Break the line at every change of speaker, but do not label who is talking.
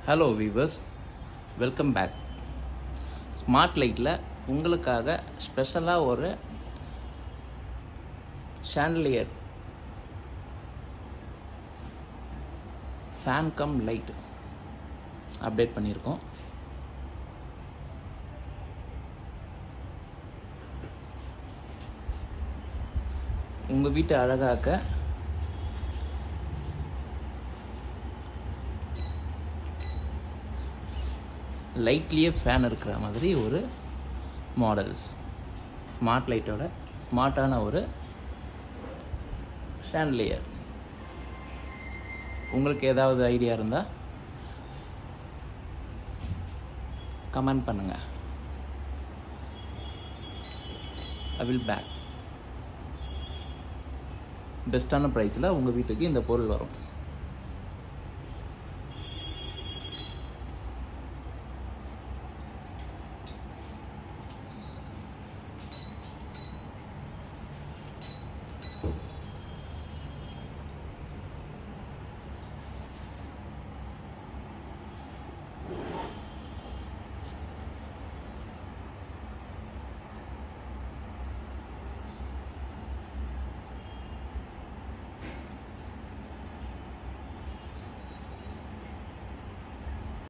hello viewers welcome back smart லைட்டில் உங்களுக்காக ஸ்பெஷலாக ஒரு chandelier fan cum light update பண்ணியிருக்கோம் உங்கள் வீட்டை அழகாக்க லைட்லேயே ஃபேன் இருக்கிற மாதிரி ஒரு மாடல்ஸ் ஸ்மார்ட் லைட்டோட ஸ்மார்ட்டான ஒரு ஷாண்ட்லியர் உங்களுக்கு ஏதாவது ஐடியா இருந்தால் கமெண்ட் பண்ணுங்கள் ஐ வில் பேக் பெஸ்ட்டான ப்ரைஸில் உங்கள் வீட்டுக்கு இந்த பொருள் வரும்